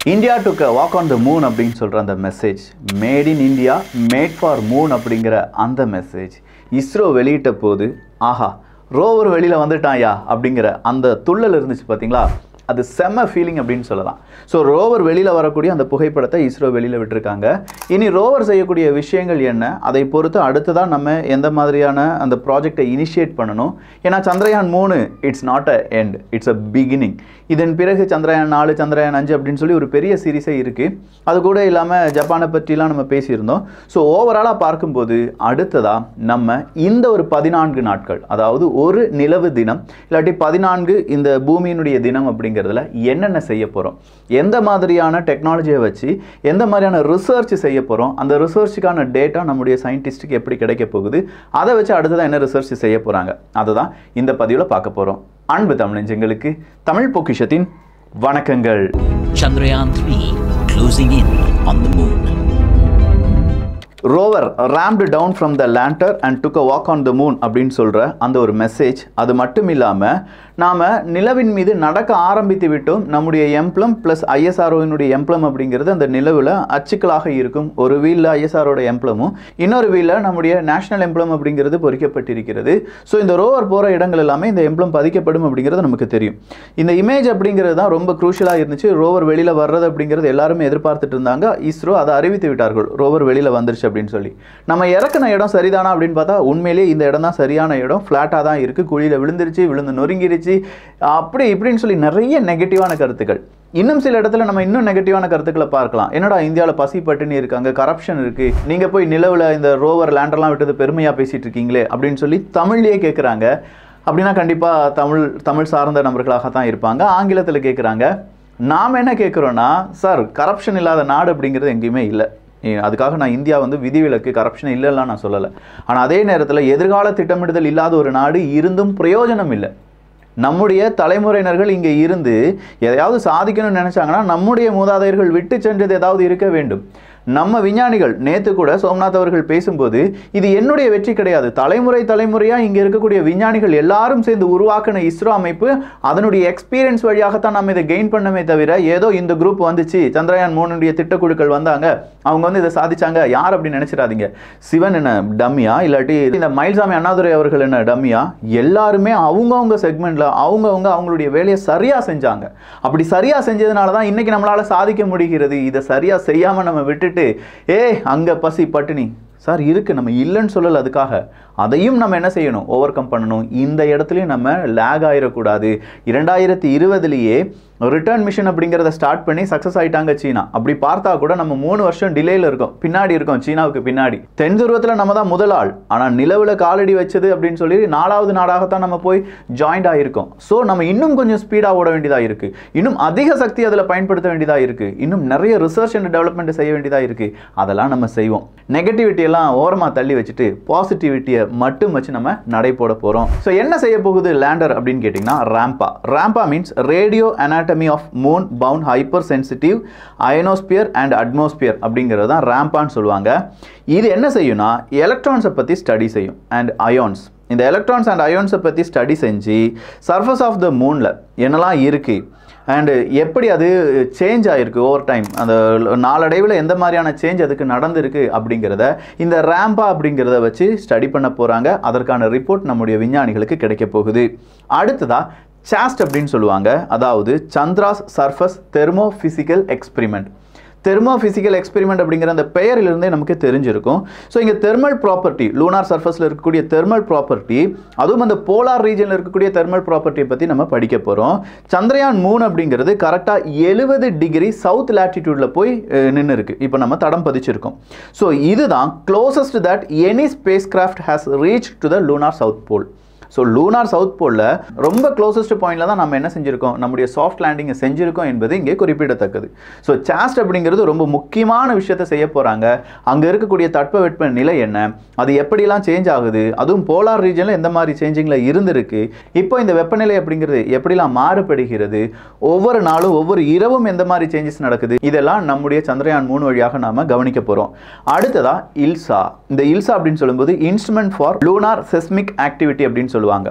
India took walk on the moon அப்படின்னு சொல்கிற அந்த message made in India made for moon அப்படிங்கிற அந்த மெசேஜ் இஸ்ரோ வெளியிட்ட போது ஆஹா ரோவர் வெளியில் வந்துட்டாயா அப்படிங்கிற அந்த துள்ளல் இருந்துச்சு பார்த்தீங்களா அது செம்ம ஃபீலிங் அப்படின்னு சொல்லலாம் ஸோ ரோவர் வெளியில் வரக்கூடிய அந்த புகைப்படத்தை இஸ்ரோ வெளியில் விட்டுருக்காங்க இனி ரோவர் செய்யக்கூடிய விஷயங்கள் என்ன அதை பொறுத்து அடுத்ததான் நம்ம எந்த மாதிரியான அந்த ப்ராஜெக்டை இனிஷியேட் பண்ணணும் ஏன்னா சந்திரயான் மூணு it's not a end it's a beginning இதன் பிறகு சந்திரயான் நாலு சந்திரயான் அஞ்சு அப்படின்னு சொல்லி ஒரு பெரிய சீரிஸே இருக்குது அது கூட இல்லாமல் ஜப்பானை பற்றிலாம் நம்ம பேசியிருந்தோம் ஸோ ஓவராலாக பார்க்கும்போது அடுத்ததாக நம்ம இந்த ஒரு பதினான்கு நாட்கள் அதாவது ஒரு நிலவு தினம் இல்லாட்டி பதினான்கு இந்த பூமியினுடைய தினம் அப்படிங்கிறதுல என்னென்ன செய்ய போகிறோம் எந்த மாதிரியான டெக்னாலஜியை வச்சு எந்த மாதிரியான ரிசர்ச் செய்ய போகிறோம் அந்த ரிசர்ச்சுக்கான டேட்டா நம்முடைய சயின்டிஸ்ட்டுக்கு எப்படி கிடைக்க போகுது அதை வச்சு அடுத்ததான் என்ன ரிசர்ச் செய்ய போகிறாங்க அதை தான் இந்த பதிவில் பார்க்க போகிறோம் அன்பு தமிழஞ்சங்களுக்கு தமிழ் பொக்கிஷத்தின் வணக்கங்கள் Chandrayaan 3 closing in on the moon. Rover ramped down from the lander and took a walk on the moon அப்படின்னு சொல்கிற அந்த ஒரு மெசேஜ் அது மட்டும் இல்லாமல் நாம் நிலவின் மீது நடக்க ஆரம்பித்து விட்டோம் நம்முடைய எம்ப்ளம் ப்ளஸ் ஐஎஸ்ஆர்ஓவினுடைய எம்ப்ளம் அப்படிங்கிறது அந்த நிலவில் அச்சுக்களாக இருக்கும் ஒரு வீலில் ஐஎஸ்ஆரோட எம்ப்ளமும் இன்னொரு வீலில் நம்முடைய நேஷனல் எம்ப்ளம் அப்படிங்கிறது பொறிக்கப்பட்டிருக்கிறது ஸோ இந்த ரோவர் போகிற இடங்கள் எல்லாமே இந்த எம்ப்ளம் பதிக்கப்படும் அப்படிங்கிறது நமக்கு தெரியும் இந்த இமேஜ் அப்படிங்கிறது தான் ரொம்ப குரூஷியலாக இருந்துச்சு ரோவர் வெளியில் வர்றது அப்படிங்கிறது எல்லாருமே எதிர்பார்த்துட்டு இருந்தாங்க இஸ்ரோ அதை அறிவித்து விட்டார்கள் ரோவர் வெளியில் வந்துருச்சு அப்படின்னு சொல்லி நம்ம இறக்குன இடம் சரிதானா அப்படின்னு பார்த்தா உண்மையிலேயே இந்த இடம் தான் சரியான இடம் ஃப்ளாட்டாக தான் இருக்குது குழியில் விழுந்துருச்சு விழுந்து நொறுங்கிருச்சு அப்படி இப்படின்னு சொல்லி நிறைய நெகட்டிவான கருத்துக்கள் இன்னும் சில இடத்துல நம்ம இன்னும் நெகட்டிவான கருத்துக்களை பார்க்கலாம் என்னடா இந்தியாவில் பசி பட்டினி இருக்காங்க கரப்ஷன் இருக்கு நீங்க போய் நிலவில் இந்த ரோவர் லேண்டர்லாம் விட்டது பெருமையா பேசிட்டு இருக்கீங்களே அப்படின்னு சொல்லி தமிழ்லயே கேட்குறாங்க அப்படின்னா கண்டிப்பாக தமிழ் தமிழ் சார்ந்த நபர்களாக தான் இருப்பாங்க ஆங்கிலத்தில் கேட்குறாங்க நாம் என்ன கேட்குறோன்னா சார் கரப்ஷன் இல்லாத நாடு அப்படிங்கிறது எங்கேயுமே இல்லை ஏ- அதுக்காக நான் இந்தியா வந்து விதிவிலக்கு கரப்ஷன் இல்லைலாம் நான் சொல்லலை ஆனால் அதே நேரத்தில் எதிர்கால திட்டமிடுதல் இல்லாத ஒரு நாடு இருந்தும் பிரயோஜனம் இல்லை நம்முடைய தலைமுறையினர்கள் இங்கே இருந்து எதையாவது சாதிக்கணும்னு நினைச்சாங்கன்னா நம்முடைய மூதாதையர்கள் விட்டு சென்றது ஏதாவது இருக்க வேண்டும் நம்ம விஞ்ஞானிகள் நேத்து கூட சோம்நாத் அவர்கள் பேசும்போது இது என்னுடைய வெற்றி கிடையாது தலைமுறை தலைமுறையா இங்க இருக்கக்கூடிய விஞ்ஞானிகள் எல்லாரும் சேர்ந்து உருவாக்கின இஸ்ரோ அமைப்பு அதனுடைய எக்ஸ்பீரியன்ஸ் வழியாகத்தான் நம்ம இதை கெயின் பண்ணமே தவிர ஏதோ இந்த குரூப் வந்துச்சு சந்திரயான் மூணுடைய திட்டக்குழுக்கள் வந்தாங்க அவங்க வந்து இதை சாதிச்சாங்க யார் அப்படி நினைச்சிடாதீங்க சிவன் என்ன டம்மியா இல்லாட்டி இந்த மயில்சாமி அண்ணாதுரை அவர்கள் என்ன டம்மியா எல்லாருமே அவங்கவுங்க செக்மெண்ட்ல அவங்கவுங்க அவங்களுடைய வேலையை சரியா செஞ்சாங்க அப்படி சரியா செஞ்சதுனால தான் இன்னைக்கு நம்மளால சாதிக்க முடிகிறது இதை சரியா செய்யாம நம்ம விட்டுட்டு ஏ அங்க பசி பட்டினி சார் இருக்கு நம்ம இல்லைன்னு சொல்லல அதுக்காக அதையும் நம்ம என்ன செய்யணும் ஓவர் கம் பண்ணணும் இந்த இடத்துலையும் நம்ம லேக் ஆயிடக்கூடாது இரண்டாயிரத்தி இருபதுலேயே ரிட்டர்ன் மிஷன் அப்படிங்கிறத ஸ்டார்ட் பண்ணி சக்ஸஸ் ஆயிட்டாங்க சீனா அப்படி பார்த்தா கூட நம்ம மூணு வருஷம் டிலேயில் இருக்கோம் பின்னாடி இருக்கோம் சீனாவுக்கு பின்னாடி தென் துருவத்தில் நம்ம தான் முதல் ஆள் ஆனால் நிலவில் காலடி வச்சது அப்படின்னு சொல்லி நாலாவது நாடாகத்தான் நம்ம போய் ஜாயிண்ட் ஆகிருக்கோம் ஸோ நம்ம இன்னும் கொஞ்சம் ஸ்பீடாக ஓட வேண்டியதாக இருக்குது இன்னும் அதிக சக்தி அதில் பயன்படுத்த வேண்டியதாக இருக்குது இன்னும் நிறைய ரிசர்ச் அண்ட் டெவலப்மெண்ட் செய்ய வேண்டியதாக இருக்குது அதெல்லாம் நம்ம செய்வோம் நெகட்டிவிட்டி எல்லாம் ஓரமாக தள்ளி வச்சுட்டு பாசிட்டிவிட்டியை மட்டும் வச்சு நம்ம நடை போட போகிறோம் ஸோ என்ன செய்ய போகுது லேண்டர் அப்படின்னு கேட்டிங்கன்னா RAMBHA RAMBHA means radio anatomy of moon bound hyper sensitive ionosphere and atmosphere அப்படிங்கிறது தான் ரேம்பான்னு சொல்லுவாங்க இது என்ன செய்யும்னா எலக்ட்ரான்ஸை பற்றி ஸ்டடி செய்யும் அண்ட் அயான்ஸ் இந்த எலக்ட்ரான்ஸ் அண்ட் அயான்ஸை பற்றி ஸ்டடி செஞ்சு சர்ஃபஸ் ஆஃப் த மூனில் என்னெல்லாம் இருக்குது அண்டு எப்படி அது சேஞ்ச் ஆகிருக்கு ஓவர் டைம் அந்த நாளடைவில் எந்த மாதிரியான சேஞ்ச் அதுக்கு நடந்திருக்கு அப்படிங்கிறத இந்த ரேம்பா அப்படிங்கிறத வச்சு ஸ்டடி பண்ண போகிறாங்க அதற்கான ரிப்போர்ட் நம்முடைய விஞ்ஞானிகளுக்கு கிடைக்க போகுது அடுத்ததா சாஸ்ட் அப்படின்னு சொல்லுவாங்க அதாவது Chandra's surface thermo physical experiment thermo physical experiment அப்படிங்கிற அந்த பெயரிலிருந்தே நமக்கு தெரிஞ்சிருக்கும் ஸோ இங்கே தெர்மல் ப்ராப்பர்ட்டி லூனார் சர்ஃபஸில் இருக்கக்கூடிய தெர்மல் ப்ராப்பர்ட்டி அதுவும் அந்த போலார் ரீஜனில் இருக்கக்கூடிய தெர்மல் ப்ராப்பர்ட்டியை பற்றி நம்ம படிக்க போகிறோம் சந்திரயான் மூணு அப்படிங்கிறது கரெக்டாக எழுபது டிகிரி சவுத் லேட்டிடியூடில் போய் நின்று இருக்கு இப்போ நம்ம தடம் பதிச்சிருக்கோம் ஸோ இதுதான் closest that any space craft has reach to the lunar south pole so lunar south போலில் ரொம்ப க்ளோசஸ்ட் பாயிண்டில் தான் நம்ம என்ன செஞ்சுருக்கோம் நம்முடைய சாஃப்ட் லேண்டிங்கை செஞ்சுருக்கோம் என்பது இங்கே குறிப்பிடத்தக்கது ஸோ சாஸ்ட் அப்படிங்கிறது ரொம்ப முக்கியமான விஷயத்தை செய்ய போகிறாங்க அங்கே இருக்கக்கூடிய தட்பவெட்ப நிலை என்ன அது எப்படிலாம் சேஞ்ச் ஆகுது அதுவும் போலார் ரீஜனில் எந்த மாதிரி சேஞ்சிங்கில் இருந்திருக்கு இப்போ இந்த வெப்பநிலை அப்படிங்கிறது எப்படிலாம் மாறுபடுகிறது ஒவ்வொரு நாளும் ஒவ்வொரு இரவும் எந்த மாதிரி சேஞ்சஸ் நடக்குது இதெல்லாம் நம்முடைய சந்திரயான் மூணு வழியாக நாம கவனிக்க போகிறோம் அடுத்ததா இல்சா இந்த இல்சா அப்படின்னு சொல்லும்போது instrument for lunar seismic activity அப்படின்னு சொல்லுவாங்க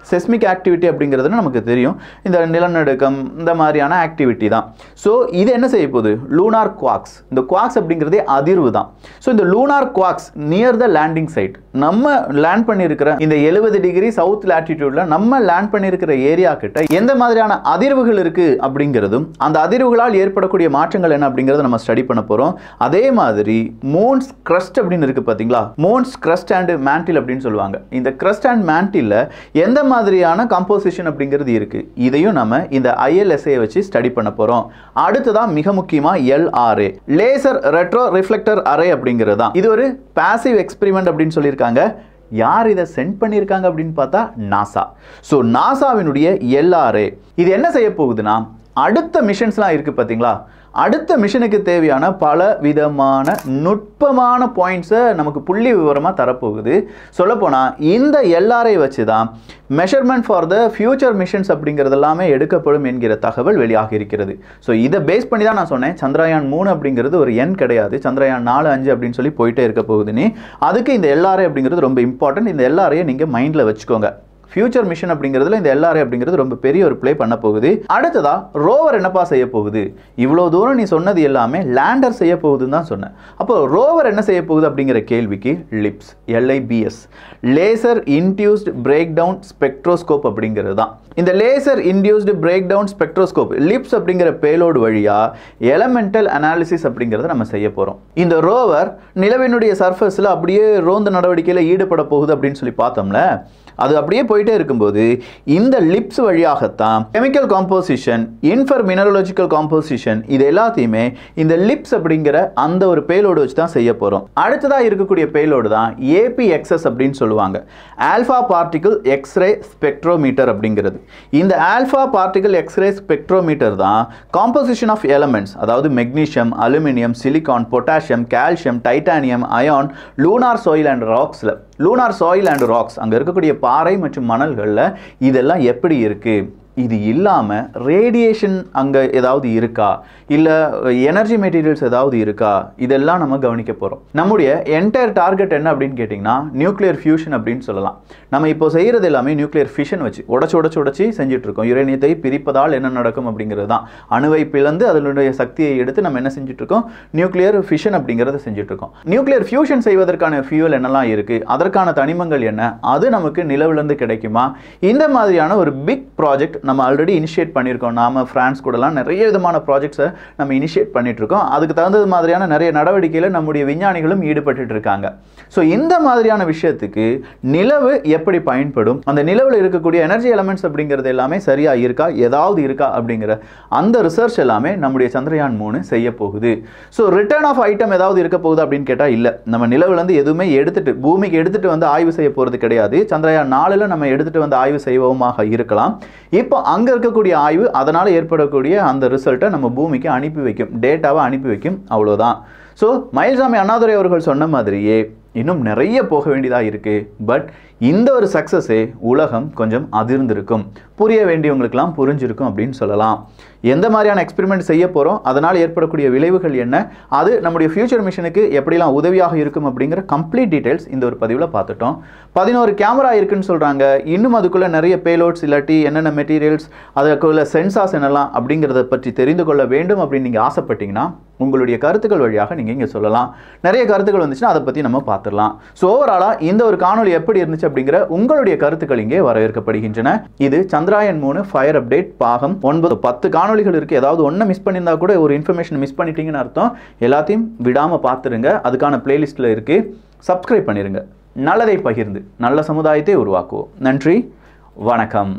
செஸ்மிக் ஆக்டிவிட்டி அப்படிங்கிறது நமக்கு தெரியும் இந்த நிலநடுக்கம் இந்த மாதிரியான ஆக்டிவிட்டி தான் ஸோ இது என்ன செய்ய போகுது லூனார் குவாக்ஸ் இந்த குவாக்ஸ் அப்படிங்கிறதே அதிர்வு தான் ஸோ இந்த lunar quakes near the landing site நம்ம லேண்ட் பண்ணியிருக்கிற இந்த எழுபது டிகிரி சவுத் லேட்டிடியூட்ல நம்ம லேண்ட் பண்ணியிருக்கிற ஏரியா கிட்ட எந்த மாதிரியான அதிர்வுகள் இருக்கு அப்படிங்கிறதும் அந்த அதிர்வுகளால் ஏற்படக்கூடிய மாற்றங்கள் என்ன அப்படிங்கிறத நம்ம ஸ்டடி பண்ண போறோம் அதே மாதிரி மோன்ஸ் கிரஸ்ட் அப்படின்னு இருக்கு பாத்தீங்களா மோன்ஸ் கிரஸ்ட் அண்ட் மேண்டில் அப்படின்னு சொல்லுவாங்க இந்த கிரஸ்ட் அண்ட் மேண்டில் எந்த மாதிரியான கம்போசிஷன் அப்படிங்கிறது இருக்கு இதையும் நம்ம இந்த ஐஎல்எஸ்ஏ வச்சு ஸ்டடி பண்ண போறோம் அடுத்ததா மிக முக்கியமா LRA laser retro reflector array அப்படிங்கிறது தான் இது ஒரு பாசிவ் எக்ஸ்பெரிமெண்ட் அப்படின்னு சொல்லியிருக்காங்க யார் இதை சென்ட் பண்ணியிருக்காங்க அப்படின்னு பார்த்தா நாசா ஸோ நாசாவினுடைய எல்ஆர்ஏ இது என்ன செய்ய போகுதுன்னா அடுத்த மிஷன்ஸ்லாம் இருக்குது பார்த்தீங்களா அடுத்த மிஷனுக்கு தேவையான பல விதமான நுட்பமான பாயிண்ட்ஸை நமக்கு புள்ளி விவரமாக தரப்போகுது சொல்லப்போனால் இந்த எல்ஆர்ஐ வச்சு தான் measurement for the future missions அப்படிங்கிறது எல்லாமே எடுக்கப்படும் என்கிற தகவல் வெளியாகி இருக்கிறது ஸோ இதை பேஸ் பண்ணி தான் நான் சொன்னேன் சந்திரயான் மூணு அப்படிங்கிறது ஒரு எண் கிடையாது சந்திரயான் நாலு அஞ்சு அப்படின்னு சொல்லி போயிட்டே இருக்க போகுதுன்னு அதுக்கு இந்த எல்ஆர்ஐ அப்படிங்கிறது ரொம்ப இம்பார்ட்டன்ட் இந்த எல்ஆர்ஐயை நீங்கள் மைண்டில் வச்சுக்கோங்க ஃபியூச்சர் மிஷன் அப்படிங்கிறதுல இந்த எல்ஆர்ஐ அப்படிங்கிறது ரொம்ப பெரிய ஒரு ப்ளே பண்ண போகுது அடுத்ததா ரோவர் என்னப்பா செய்ய போகுது இவ்வளோ தூரம் நீ சொன்னது எல்லாமே லேண்டர் செய்ய போகுதுன்னு தான் சொன்னேன் அப்போ ரோவர் என்ன செய்ய போகுது அப்படிங்கிற கேள்விக்கு LIBS LIBS laser induced break down spectroscope அப்படிங்கிறது தான் இந்த laser induced break down spectroscope LIBS அப்படிங்கிற பேலோடு வழியா எலமெண்டல் அனாலிசிஸ் அப்படிங்கிறத நம்ம செய்ய போகிறோம் இந்த ரோவர் நிலவினுடைய சர்ஃபஸில் அப்படியே ரோந்து நடவடிக்கையில் ஈடுபட போகுது அப்படின்னு சொல்லி பார்த்தோம்ல அது அப்படியே போயிட்டே இருக்கும்போது இந்த லிப்ஸ் வழியாகத்தான் chemical composition infer mineralogical composition இது எல்லாத்தையுமே இந்த லிப்ஸ் அப்படிங்கிற அந்த ஒரு பேலோடு வச்சு தான் செய்ய போகிறோம் அடுத்ததாக இருக்கக்கூடிய பேலோடு தான் ஏபிஎக்ஸ்எஸ் அப்படின்னு சொல்லுவாங்க ஆல்ஃபா பார்ட்டிகிள் எக்ஸ்ரே ஸ்பெக்ட்ரோமீட்டர் அப்படிங்கிறது இந்த ஆல்ஃபா பார்ட்டிகிள் எக்ஸ்ரே ஸ்பெக்ட்ரோமீட்டர் தான் காம்போசிஷன் ஆஃப் எலமெண்ட்ஸ் அதாவது magnesium aluminium silicon potassium calcium titanium iron lunar soil and ராக்ஸில் லூனார் சாயில் அண்ட் ராக்ஸ் அங்கே இருக்கக்கூடிய பாறை மற்றும் மணல்களில் இதெல்லாம் எப்படி இருக்குது இது இல்லாமல் ரேடியேஷன் அங்கே ஏதாவது இருக்கா இல்லை எனர்ஜி மெட்டீரியல்ஸ் ஏதாவது இருக்கா இதெல்லாம் நம்ம கவனிக்க போகிறோம் நம்முடைய என்டையர் டார்கெட் என்ன அப்படின்னு கேட்டிங்கன்னா நியூக்ளியர் ஃபியூஷன் அப்படின்னு சொல்லலாம் நம்ம இப்போ செய்கிறது எல்லாமே நியூக்ளியர் ஃபிஷன் வச்சு உடச்சி உடச்சி உடச்சி செஞ்சுட்டு இருக்கோம் யுரேனியத்தை பிரிப்பதால் என்ன நடக்கும் அப்படிங்கிறது தான் அணுவை பிளந்து அதனுடைய சக்தியை எடுத்து நம்ம என்ன செஞ்சுட்டு இருக்கோம் நியூக்ளியர் ஃபிஷன் அப்படிங்கிறத செஞ்சுட்டு இருக்கோம் நியூக்ளியர் ஃபியூஷன் செய்வதற்கான ஃபியூல் என்னெல்லாம் இருக்குது அதற்கான தனிமங்கள் என்ன அது நமக்கு நிலவிலிருந்து கிடைக்குமா இந்த மாதிரியான ஒரு பிக் ப்ராஜெக்ட் நம்ம ஆல்ரெடி இனிஷியேட் பண்ணியிருக்கோம் நாம ஃப்ரான்ஸ் கூடலாம் நிறைய விதமான ப்ராஜெக்ட்ஸை நம்ம இனிஷியேட் பண்ணிட்டு இருக்கோம் அதுக்கு தகுந்தது மாதிரியான நிறைய நடவடிக்கையில் நம்முடைய விஞ்ஞானிகளும் ஈடுபட்டு இருக்காங்க ஸோ இந்த மாதிரியான விஷயத்துக்கு நிலவு எப்படி பயன்படும் அந்த நிலவில் இருக்கக்கூடிய எனர்ஜி எலமெண்ட்ஸ் அப்படிங்கிறது எல்லாமே சரியா இருக்கா ஏதாவது இருக்கா அப்படிங்கிற அந்த ரிசர்ச் எல்லாமே நம்முடைய சந்திரயான் மூணு செய்ய போகுது ஸோ ரிட்டர்ன் ஆஃப் ஐட்டம் ஏதாவது இருக்க போகுது அப்படின்னு கேட்டால் இல்லை நம்ம நிலவுலேருந்து எதுவுமே எடுத்துட்டு பூமிக்கு எடுத்துட்டு வந்து ஆய்வு செய்ய போகிறது கிடையாது சந்திரயான் நாலில் நம்ம எடுத்துட்டு வந்து ஆய்வு செய்வோமாக இருக்கலாம் இப்போ அங்கே இருக்கக்கூடிய ஆய்வு அதனால் ஏற்படக்கூடிய அந்த ரிசல்ட்டை நம்ம பூமிக்கு அனுப்பி வைக்கும் டேட்டாவை அனுப்பி வைக்கும் அவ்வளோதான் ஸோ மயில்சாமி அண்ணாதுரை அவர்கள் சொன்ன மாதிரியே இன்னும் நிறைய போக வேண்டியதாக இருக்குது பட் இந்த ஒரு சக்ஸஸே உலகம் கொஞ்சம் அதிர்ந்திருக்கும் புரிய வேண்டியவங்களுக்கெல்லாம் புரிஞ்சிருக்கும் அப்படின்னு சொல்லலாம் எந்த மாதிரியான எக்ஸ்பெரிமெண்ட் செய்ய போகிறோம் அதனால் ஏற்படக்கூடிய விளைவுகள் என்ன அது நம்முடைய ஃபியூச்சர் மிஷனுக்கு எப்படிலாம் உதவியாக இருக்கும் அப்படிங்கிற கம்ப்ளீட் டீடைல்ஸ் இந்த ஒரு பதிவில் பார்த்துட்டோம் பதினோரு கேமரா இருக்குன்னு சொல்கிறாங்க இன்னும் அதுக்குள்ளே நிறைய பேலோட்ஸ் இல்லாட்டி என்னென்ன மெட்டீரியல்ஸ் அதுக்குள்ள சென்சார்ஸ் என்னெல்லாம் அப்படிங்கிறத பற்றி தெரிந்து கொள்ள வேண்டும் அப்படின்னு நீங்கள் ஆசைப்பட்டீங்கன்னா உங்களுடைய கருத்துக்கள் வழியாக நீங்கள் இங்கே சொல்லலாம் நிறைய கருத்துக்கள் வந்துச்சுன்னா அதை பற்றி நம்ம பார்த்துடலாம் ஸோ ஓவராலாக இந்த ஒரு காணொலி எப்படி இருந்துச்சு அப்படிங்கிற உங்களுடைய கருத்துக்கள் இங்கே வரவேற்கப்படுகின்றன இது சந்திராயன் மூணு ஃபயர் அப்டேட் பாகம் ஒன்பது பத்து காணொலிகள் இருக்குது ஏதாவது ஒன்று மிஸ் பண்ணியிருந்தா கூட ஒரு இன்ஃபர்மேஷன் மிஸ் பண்ணிட்டீங்கன்னு அர்த்தம் எல்லாத்தையும் விடாமல் பார்த்துருங்க அதுக்கான பிளேலிஸ்ட்டில் இருக்குது சப்ஸ்கிரைப் பண்ணிடுங்க நல்லதை பகிர்ந்து நல்ல சமுதாயத்தை உருவாக்குவோம் நன்றி வணக்கம்